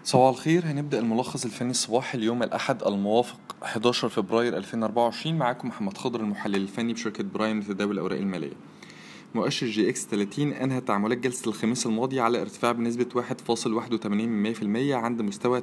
صباح الخير هنبدأ الملخص الفني الصباحي اليوم الأحد الموافق 11 فبراير 2024 معاكم محمد خضر المحلل الفني بشركة برايم لتداول الأوراق المالية مؤشر جي اكس 30 أنهى تعاملات جلسة الخميس الماضي على ارتفاع بنسبة 1.81% عند مستوى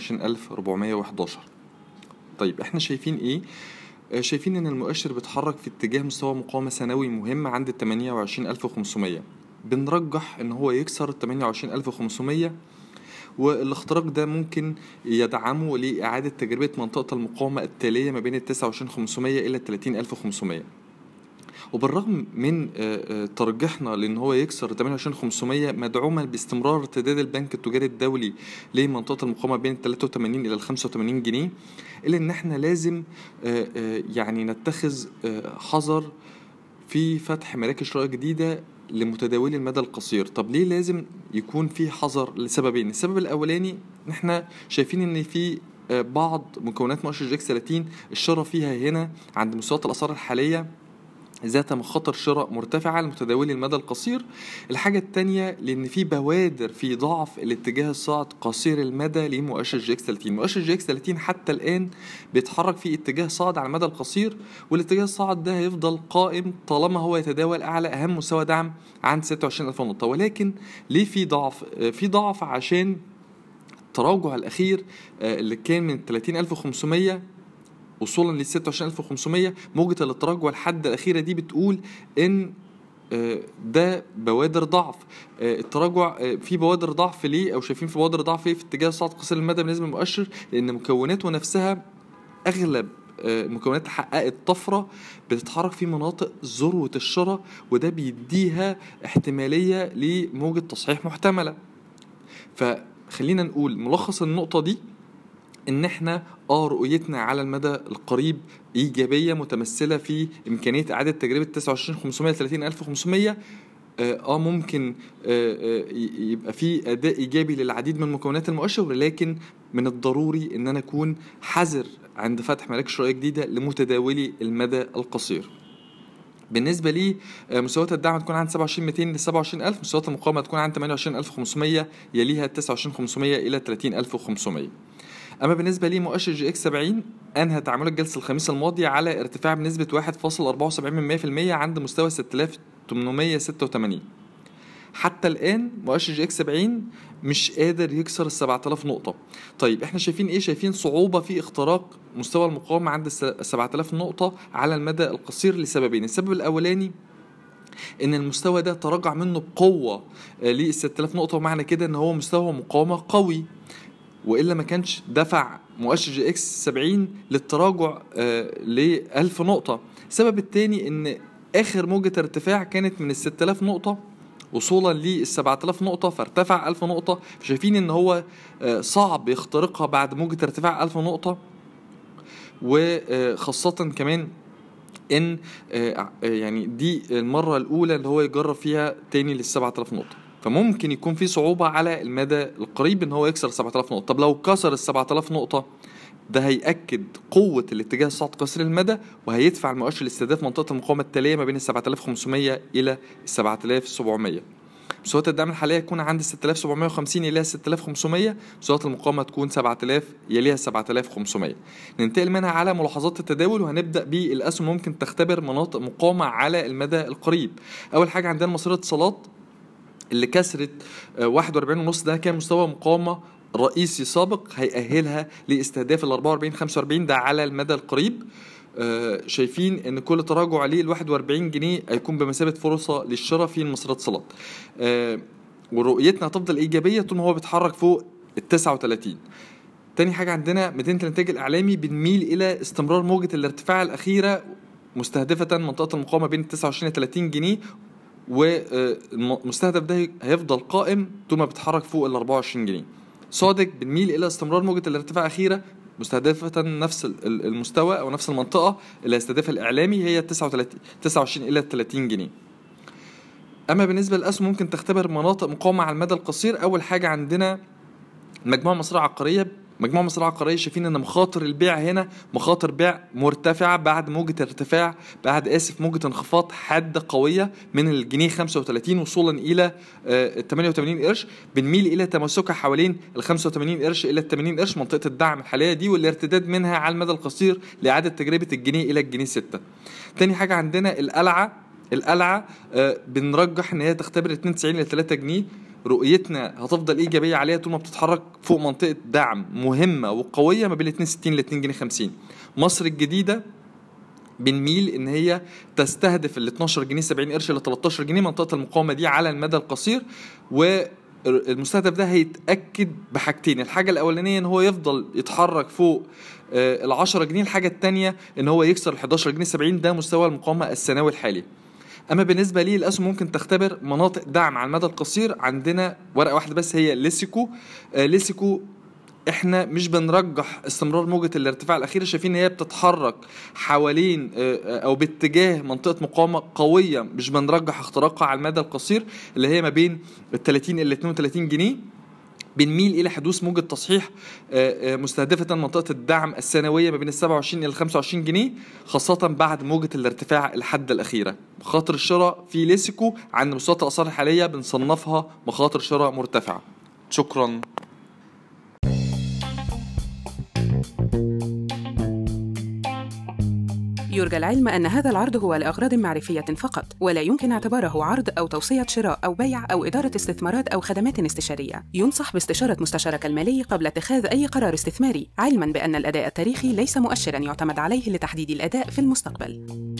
28411 طيب احنا شايفين ايه؟ آه، شايفين ان المؤشر بيتحرك في اتجاه مستوى مقاومة سنوي مهم عند 28500 بنرجح ان هو يكسر 28500 والاختراق ده ممكن يدعمه لإعادة تجربة منطقة المقاومة التالية ما بين ال 29500 إلى 30500 وبالرغم من آه، آه، ترجيحنا لان هو يكسر 28500 مدعوما باستمرار ارتداد البنك التجاري الدولي لمنطقه المقاومه بين 83 الى 85 جنيه الا ان احنا لازم آه، آه، يعني نتخذ آه، حذر في فتح مراكز شراء جديده لمتداولي المدى القصير طب ليه لازم يكون في حذر لسببين السبب الاولاني ان احنا شايفين ان في آه، بعض مكونات مؤشر جيكس 30 الشراء فيها هنا عند مستويات الاسعار الحاليه ذات مخاطر شراء مرتفعة لمتداولي المدى القصير الحاجة التانية لأن في بوادر في ضعف الاتجاه الصاعد قصير المدى لمؤشر جي اكس 30 مؤشر جي اكس 30 حتى الآن بيتحرك في اتجاه صاعد على المدى القصير والاتجاه الصاعد ده هيفضل قائم طالما هو يتداول أعلى أهم مستوى دعم عند 26000 نقطة ولكن ليه في ضعف؟ آه، في ضعف عشان التراجع الأخير آه، اللي كان من 30500 وصولا لل 26500 موجة التراجع الحد الأخيرة دي بتقول إن آه، ده بوادر ضعف آه، التراجع آه، في بوادر ضعف ليه او شايفين في بوادر ضعف ايه في اتجاه صاعد قصير المدى بالنسبه للمؤشر لان مكوناته نفسها اغلب آه، مكونات حققت طفره بتتحرك في مناطق ذروه الشراء وده بيديها احتماليه لموجه تصحيح محتمله فخلينا نقول ملخص النقطه دي ان احنا اه رؤيتنا على المدى القريب ايجابيه متمثله في امكانيه اعاده تجربه 29500 ل 30500 اه آه، ممكن آه، آه، ي- يبقى في اداء ايجابي للعديد من مكونات المؤشر ولكن من الضروري ان انا اكون حذر عند فتح مراكز شرائيه جديده لمتداولي المدى القصير بالنسبه لي آه، مستويات الدعم تكون عند 27200 ل 27000 مستويات المقاومه تكون عند 28500 يليها 29500 الى 30500 اما بالنسبه لي مؤشر جي اكس 70 انهى تعاملات جلسه الخميس الماضي على ارتفاع بنسبه 1.74% عند مستوى 6886 حتى الان مؤشر جي اكس 70 مش قادر يكسر ال 7000 نقطه طيب احنا شايفين ايه شايفين صعوبه في اختراق مستوى المقاومه عند ال 7000 نقطه على المدى القصير لسببين السبب الاولاني ان المستوى ده تراجع منه بقوه لل 6000 نقطه ومعنى كده ان هو مستوى مقاومه قوي والا ما كانش دفع مؤشر جي اكس 70 للتراجع ل 1000 نقطه السبب الثاني ان اخر موجه ارتفاع كانت من ال 6000 نقطه وصولا لل 7000 نقطه فارتفع 1000 نقطه شايفين ان هو آه، صعب يخترقها بعد موجه ارتفاع 1000 نقطه وخاصه كمان ان آه، يعني دي المره الاولى اللي هو يجرب فيها تاني لل 7000 نقطه فممكن يكون في صعوبه على المدى القريب ان هو يكسر 7000 نقطه طب لو كسر ال 7000 نقطه ده هيأكد قوة الاتجاه الصاعد قصير المدى وهيدفع المؤشر لاستهداف منطقة المقاومة التالية ما بين ال 7500 إلى ال 7700 مستويات الدعم الحالية تكون عند 6750 إلى 6500 مستويات المقاومة تكون 7000 يليها 7500 ننتقل منها على ملاحظات التداول وهنبدأ بالأسهم ممكن تختبر مناطق مقاومة على المدى القريب أول حاجة عندنا مصيرة اتصالات اللي كسرت آه، 41 ونص ده كان مستوى مقاومة رئيسي سابق هيأهلها لاستهداف ال 44 45 ده على المدى القريب آه، شايفين ان كل تراجع عليه ال 41 جنيه هيكون بمثابه فرصه للشراء في المصريات صلات آه، ورؤيتنا هتفضل ايجابيه طول ما هو بيتحرك فوق ال 39 تاني حاجه عندنا مدينه الانتاج الاعلامي بنميل الى استمرار موجه الارتفاع الاخيره مستهدفه منطقه المقاومه بين 29 ل 30 جنيه والمستهدف ده هيفضل قائم طول ما بيتحرك فوق ال 24 جنيه صادق بنميل الى استمرار موجه الارتفاع الاخيره مستهدفة نفس ال- ال- المستوى او نفس المنطقة اللي هيستهدفها الاعلامي هي 39 29 الى 30 جنيه. اما بالنسبة للاسهم ممكن تختبر مناطق مقاومة على المدى القصير اول حاجة عندنا المجموعة المصرية العقارية مجموعة مصر العقارية شايفين ان مخاطر البيع هنا مخاطر بيع مرتفعة بعد موجة ارتفاع بعد اسف موجة انخفاض حادة قوية من الجنيه 35 وصولا الى آه، 88 قرش بنميل الى تماسكها حوالين ال 85 قرش الى ال 80 قرش منطقة الدعم الحالية دي والارتداد منها على المدى القصير لإعادة تجربة الجنيه الى الجنيه 6 تاني حاجة عندنا القلعة القلعة آه، بنرجح ان هي تختبر 92 ل 3 جنيه رؤيتنا هتفضل ايجابيه عليها طول ما بتتحرك فوق منطقه دعم مهمه وقويه ما بين 62 ل 2 جنيه 50 مصر الجديده بنميل ان هي تستهدف ال 12 جنيه 70 قرش ل 13 جنيه منطقه المقاومه دي على المدى القصير و المستهدف ده هيتاكد بحاجتين الحاجه الاولانيه ان هو يفضل يتحرك فوق ال 10 جنيه الحاجه الثانيه ان هو يكسر ال 11 جنيه 70 ده مستوى المقاومه السنوي الحالي اما بالنسبه لي الاسهم ممكن تختبر مناطق دعم على المدى القصير عندنا ورقه واحده بس هي ليسيكو آه ليسيكو احنا مش بنرجح استمرار موجة الارتفاع الأخيرة شايفين ان هي بتتحرك حوالين آه، او باتجاه منطقة مقاومة قوية مش بنرجح اختراقها على المدى القصير اللي هي ما بين ال 30 إلى 32 جنيه بنميل الى حدوث موجه تصحيح آه، آه، مستهدفه منطقه الدعم السنويه ما بين ال 27 الى 25 جنيه خاصه بعد موجه الارتفاع الحاده الاخيره مخاطر الشراء في ليسيكو عند مستويات الاسعار الحاليه بنصنفها مخاطر شراء مرتفعه شكرا يرجى العلم أن هذا العرض هو لأغراض معرفية فقط، ولا يمكن اعتباره عرض أو توصية شراء أو بيع أو إدارة استثمارات أو خدمات استشارية. ينصح باستشارة مستشارك المالي قبل اتخاذ أي قرار استثماري، علماً بأن الأداء التاريخي ليس مؤشراً يعتمد عليه لتحديد الأداء في المستقبل.